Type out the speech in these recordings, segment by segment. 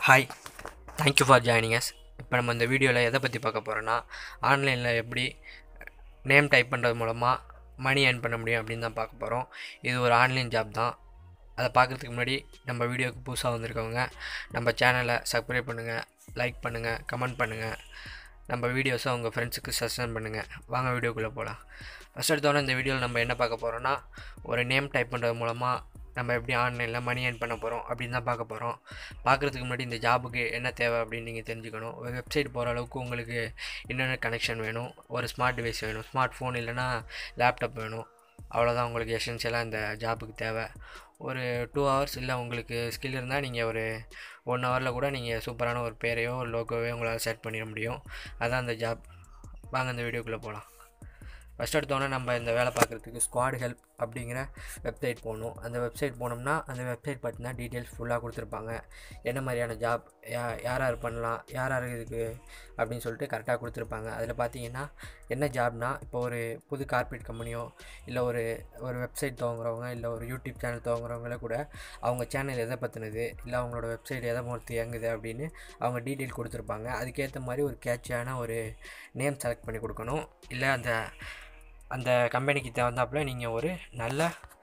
hi thank you for joining us இப்போ நம்ம இந்த வீடியோவில் எதை பற்றி பார்க்க போகிறோன்னா ஆன்லைனில் எப்படி நேம் டைப் பண்ணுறது மூலமாக மணி ஏர்ன் பண்ண முடியும் அப்படின்னு தான் பார்க்க போகிறோம் இது ஒரு ஆன்லைன் ஜாப் தான் அதை பார்க்குறதுக்கு முன்னாடி நம்ம வீடியோவுக்கு புதுசாக வந்திருக்கவங்க நம்ம சேனலை சப்ஸ்கிரைப் பண்ணுங்கள் லைக் பண்ணுங்கள் கமெண்ட் பண்ணுங்கள் நம்ம வீடியோஸை உங்கள் ஃப்ரெண்ட்ஸுக்கு சஜஷன் பண்ணுங்கள் வாங்க வீடியோக்குள்ளே போகலாம் ஃபஸ்ட் எடுத்தோன்னே இந்த வீடியோவில் நம்ம என்ன பார்க்க போகிறோன்னா ஒரு நேம் டைப் பண்ணுறது மூலமாக நம்ம எப்படி ஆன்லைனில் மணி ஏர்ன் பண்ண போகிறோம் அப்படின்னு தான் பார்க்க போகிறோம் பார்க்குறதுக்கு முன்னாடி இந்த ஜாபுக்கு என்ன தேவை அப்படின்னு நீங்கள் தெரிஞ்சுக்கணும் ஒரு வெப்சைட் போகிற அளவுக்கு உங்களுக்கு இன்டர்நெட் கனெக்ஷன் வேணும் ஒரு ஸ்மார்ட் டிவைஸ் வேணும் ஸ்மார்ட் ஃபோன் இல்லைனா லேப்டாப் வேணும் அவ்வளோதான் உங்களுக்கு எசென்ஷியலாக இந்த ஜாபுக்கு தேவை ஒரு டூ ஹவர்ஸ் இல்லை உங்களுக்கு ஸ்கில் இருந்தால் நீங்கள் ஒரு ஒன் ஹவரில் கூட நீங்கள் சூப்பரான ஒரு பேரையோ ஒரு லோகோவையோ உங்களால் செட் பண்ணிட முடியும் அதான் அந்த ஜாப் வாங்க இந்த வீடியோக்குள்ளே போகலாம் ஃபஸ்ட் எடுத்தோன்னே நம்ம இந்த வேலை பார்க்குறதுக்கு ஸ்குவாட் ஹெல்ப் அப்படிங்கிற வெப்சைட் போகணும் அந்த வெப்சைட் போனோம்னா அந்த வெப்சைட் பார்த்தீங்கன்னா டீட்டெயில்ஸ் ஃபுல்லாக கொடுத்துருப்பாங்க என்ன மாதிரியான ஜாப் யா யார் யார் பண்ணலாம் யார் யார் இதுக்கு அப்படின்னு சொல்லிட்டு கரெக்டாக கொடுத்துருப்பாங்க அதில் பார்த்தீங்கன்னா என்ன ஜாப்னா இப்போ ஒரு புது கார்பரேட் கம்பெனியோ இல்லை ஒரு ஒரு வெப்சைட் துவங்குறவங்க இல்லை ஒரு யூடியூப் சேனல் துவங்குறவங்கள கூட அவங்க சேனல் எதை பற்றினது இல்லை அவங்களோட வெப்சைட் எதை பொறுத்து இயங்குது அப்படின்னு அவங்க டீட்டெயில் கொடுத்துருப்பாங்க அதுக்கேற்ற மாதிரி ஒரு கேட்சியான ஒரு நேம் செலக்ட் பண்ணி கொடுக்கணும் இல்லை அந்த அந்த கம்பெனிக்கு தகுந்தாப்புல நீங்கள் ஒரு நல்ல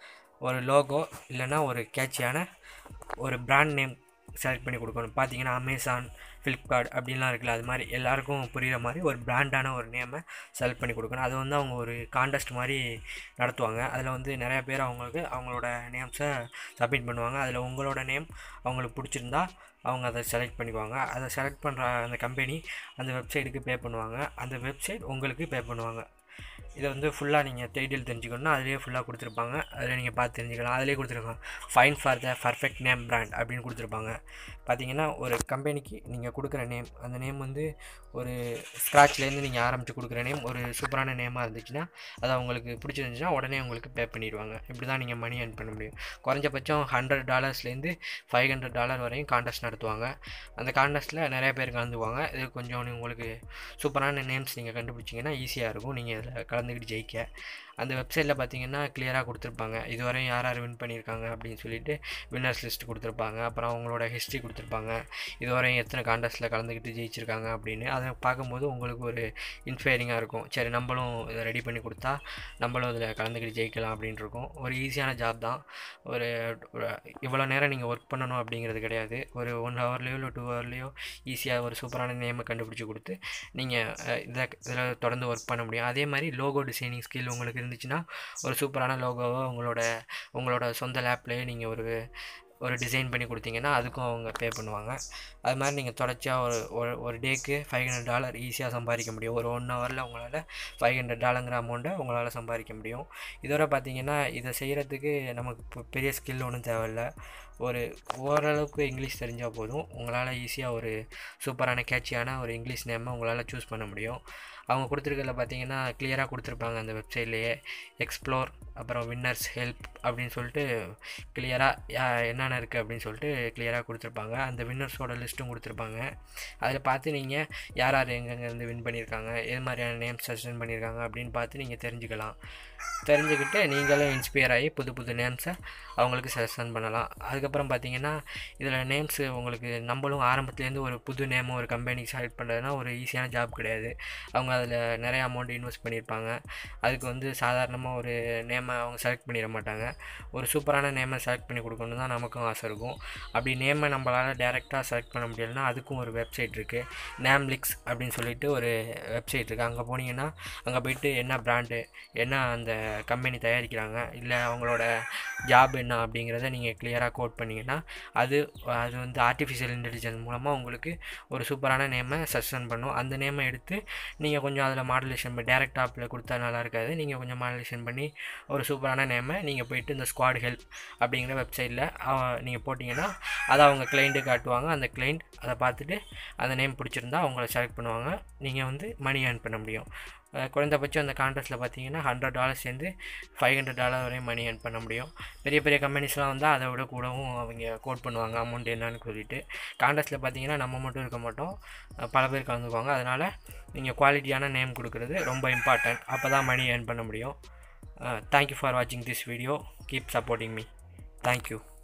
ஒரு லோகோ இல்லைன்னா ஒரு கேட்சியான ஒரு பிராண்ட் நேம் செலக்ட் பண்ணி கொடுக்கணும் பார்த்தீங்கன்னா அமேசான் ஃப்ளிப்கார்ட் அப்படின்லாம் இருக்குல்ல அது மாதிரி எல்லாருக்கும் புரிகிற மாதிரி ஒரு பிராண்டான ஒரு நேமை செலக்ட் பண்ணி கொடுக்கணும் அது வந்து அவங்க ஒரு காண்டெஸ்ட் மாதிரி நடத்துவாங்க அதில் வந்து நிறையா பேர் அவங்களுக்கு அவங்களோட நேம்ஸை சப்மிட் பண்ணுவாங்க அதில் உங்களோட நேம் அவங்களுக்கு பிடிச்சிருந்தா அவங்க அதை செலக்ட் பண்ணிக்குவாங்க அதை செலக்ட் பண்ணுற அந்த கம்பெனி அந்த வெப்சைட்டுக்கு பே பண்ணுவாங்க அந்த வெப்சைட் உங்களுக்கு பே பண்ணுவாங்க இதை வந்து ஃபுல்லாக நீங்கள் டைட்டில் தெரிஞ்சுக்கணும்னா அதிலே ஃபுல்லாக கொடுத்துருப்பாங்க அதில் நீங்கள் பார்த்து தெரிஞ்சுக்கலாம் அதிலே கொடுத்துருக்காங்க fine for the perfect name brand அப்படின்னு கொடுத்துருப்பாங்க பார்த்தீங்கன்னா ஒரு கம்பெனிக்கு நீங்கள் கொடுக்குற நேம் அந்த நேம் வந்து ஒரு ஸ்க்ராட்ச்லேருந்து நீங்கள் ஆரம்பித்து கொடுக்குற நேம் ஒரு சூப்பரான நேமாக இருந்துச்சுன்னா அது அவங்களுக்கு பிடிச்சிருந்துச்சுன்னா உடனே உங்களுக்கு பே பண்ணிடுவாங்க இப்படி தான் நீங்கள் மணி ஏர்ன் பண்ண முடியும் குறைஞ்சபட்சம் ஹண்ட்ரட் டாலர்ஸ்லேருந்து ஃபைவ் ஹண்ட்ரட் டாலர் வரையும் காண்டெஸ்ட் நடத்துவாங்க அந்த காண்டெஸ்ட்டில் நிறைய பேர் கலந்துக்குவாங்க இது கொஞ்சம் உங்களுக்கு சூப்பரான நேம்ஸ் நீங்கள் கண்டுபிடிச்சிங்கன்னா ஈஸியாக இருக்கும் நீங்கள் இதில் கலந்துக்கிட்டு ஜெயிக்க அந்த வெப்சைட்டில் பார்த்தீங்கன்னா கிளியராக கொடுத்துருப்பாங்க இதுவரையும் யார் யார் வின் பண்ணியிருக்காங்க அப்படின்னு சொல்லிட்டு வின்னர்ஸ் லிஸ்ட் கொடுத்துருப்பாங்க அப்புறம் அவங்களோட ஹிஸ்ட்ரி கொடுத்துருப்பாங்க இதுவரையும் எத்தனை காண்டஸ்ட்டில் கலந்துக்கிட்டு ஜெயிச்சிருக்காங்க அப்படின்னு அதை பார்க்கும்போது உங்களுக்கு ஒரு இன்ஸ்பைரிங்காக இருக்கும் சரி நம்மளும் இதை ரெடி பண்ணி கொடுத்தா நம்மளும் இதில் கலந்துக்கிட்டு ஜெயிக்கலாம் அப்படின்னு இருக்கும் ஒரு ஈஸியான ஜாப் தான் ஒரு இவ்வளோ நேரம் நீங்கள் ஒர்க் பண்ணணும் அப்படிங்கிறது கிடையாது ஒரு ஒன் ஹவர்லேயோ இல்லை டூ ஹவர்லேயோ ஈஸியாக ஒரு சூப்பரான நேமை கண்டுபிடிச்சி கொடுத்து நீங்கள் இதை இதில் தொடர்ந்து ஒர்க் பண்ண முடியும் அதே மாதிரி லோகோ டிசைனிங் ஸ்கில் உங்களுக்கு இருந்துச்சுன்னா ஒரு சூப்பரான லோகோவை உங்களோட உங்களோட சொந்த லேப்லேயே நீங்கள் ஒரு ஒரு டிசைன் பண்ணி கொடுத்தீங்கன்னா அதுக்கும் அவங்க பே பண்ணுவாங்க அது மாதிரி நீங்கள் தொடர்ச்சியாக ஒரு ஒரு ஒரு டேக்கு ஃபைவ் ஹண்ட்ரட் டாலர் ஈஸியாக சம்பாதிக்க முடியும் ஒரு ஒன் ஹவரில் உங்களால் ஃபைவ் ஹண்ட்ரட் டாலருங்கிற அமௌண்ட்டை உங்களால் சம்பாதிக்க முடியும் இதோட பார்த்தீங்கன்னா இதை செய்கிறதுக்கு நமக்கு இப்போ பெரிய ஸ்கில் ஒன்றும் தேவையில்ல ஒரு ஓரளவுக்கு இங்கிலீஷ் தெரிஞ்சால் போதும் உங்களால் ஈஸியாக ஒரு சூப்பரான கேட்சியான ஒரு இங்கிலீஷ் நேமை உங்களால் சூஸ் பண்ண முடியும் அவங்க கொடுத்துருக்கல பார்த்தீங்கன்னா கிளியராக கொடுத்துருப்பாங்க அந்த வெப்சைட்லேயே எக்ஸ்ப்ளோர் அப்புறம் வின்னர்ஸ் ஹெல்ப் அப்படின்னு சொல்லிட்டு கிளியராக என்னென்ன இருக்குது அப்படின்னு சொல்லிட்டு கிளியராக கொடுத்துருப்பாங்க அந்த வின்னர்ஸோட லிஸ்ட்டும் கொடுத்துருப்பாங்க அதில் பார்த்து நீங்கள் யார் யார் எங்கெங்கேருந்து வின் பண்ணியிருக்காங்க எது மாதிரியான நேம்ஸ் சஜஷன் பண்ணியிருக்காங்க அப்படின்னு பார்த்து நீங்கள் தெரிஞ்சுக்கலாம் தெரிஞ்சுக்கிட்டு நீங்களும் இன்ஸ்பயர் ஆகி புது புது நேம்ஸை அவங்களுக்கு சஜஷன் பண்ணலாம் அதுக்கப்புறம் பார்த்தீங்கன்னா இதில் நேம்ஸு உங்களுக்கு நம்மளும் ஆரம்பத்துலேருந்து ஒரு புது நேமும் ஒரு கம்பெனிக்கு செலக்ட் பண்ணுறதுனா ஒரு ஈஸியான ஜாப் கிடையாது அவங்க அதில் நிறைய அமௌண்ட் இன்வெஸ்ட் பண்ணியிருப்பாங்க அதுக்கு வந்து சாதாரணமாக ஒரு நேமை அவங்க செலக்ட் பண்ணிட மாட்டாங்க ஒரு சூப்பரான நேமை செலக்ட் பண்ணி கொடுக்கணும் தான் நமக்கும் ஆசை இருக்கும் அப்படி நேமை நம்மளால் டேரெக்டாக செலக்ட் பண்ண முடியலன்னா அதுக்கும் ஒரு வெப்சைட் இருக்குது நேம்லிக்ஸ் அப்படின்னு சொல்லிட்டு ஒரு வெப்சைட் இருக்குது அங்கே போனீங்கன்னா அங்கே போயிட்டு என்ன பிராண்டு என்ன அந்த கம்பெனி தயாரிக்கிறாங்க இல்லை அவங்களோட ஜாப் என்ன அப்படிங்கிறத நீங்கள் கிளியராக கோட் பண்ணிங்கன்னா அது அது வந்து ஆர்டிஃபிஷியல் இன்டெலிஜென்ஸ் மூலமாக உங்களுக்கு ஒரு சூப்பரான நேமை சஜஷன் பண்ணும் அந்த நேமை எடுத்து நீங்கள் கொஞ்சம் அதில் மாடுலேஷன் பண்ணி டேரக்ட் ஆப்பில் கொடுத்தா நல்லா இருக்காது நீங்கள் கொஞ்சம் மாடுலேஷன் பண்ணி ஒரு சூப்பரான நேமை நீங்கள் போயிட்டு இந்த ஸ்குவாட் ஹெல்ப் அப்படிங்கிற வெப்சைட்டில் நீங்கள் போட்டிங்கன்னா அதை அவங்க கிளைண்ட்டு காட்டுவாங்க அந்த கிளைண்ட் அதை பார்த்துட்டு அந்த நேம் பிடிச்சிருந்தா அவங்கள செலக்ட் பண்ணுவாங்க நீங்கள் வந்து மணி ஏர்ன் பண்ண முடியும் குறைந்தபட்சம் அந்த கான்ட்ராக்டில் பார்த்தீங்கன்னா ஹண்ட்ரட் டாலர்ஸ் சேர்ந்து ஃபைவ் ஹண்ட்ரட் டாலர் வரையும் மணி ஏர்ன் பண்ண முடியும் பெரிய பெரிய கம்பெனிஸ்லாம் வந்தால் அதை விட கூடவும் அவங்க கோட் பண்ணுவாங்க அமௌண்ட் என்னன்னு சொல்லிட்டு கான்ட்ராக்டில் பார்த்தீங்கன்னா நம்ம மட்டும் இருக்க மாட்டோம் பல பேர் கலந்துக்குவாங்க அதனால் நீங்கள் குவாலிட்டியான நேம் கொடுக்குறது ரொம்ப இம்பார்ட்டன்ட் அப்போ தான் மணி ஏர்ன் பண்ண முடியும் தேங்க்யூ ஃபார் வாட்சிங் this video keep supporting me thank you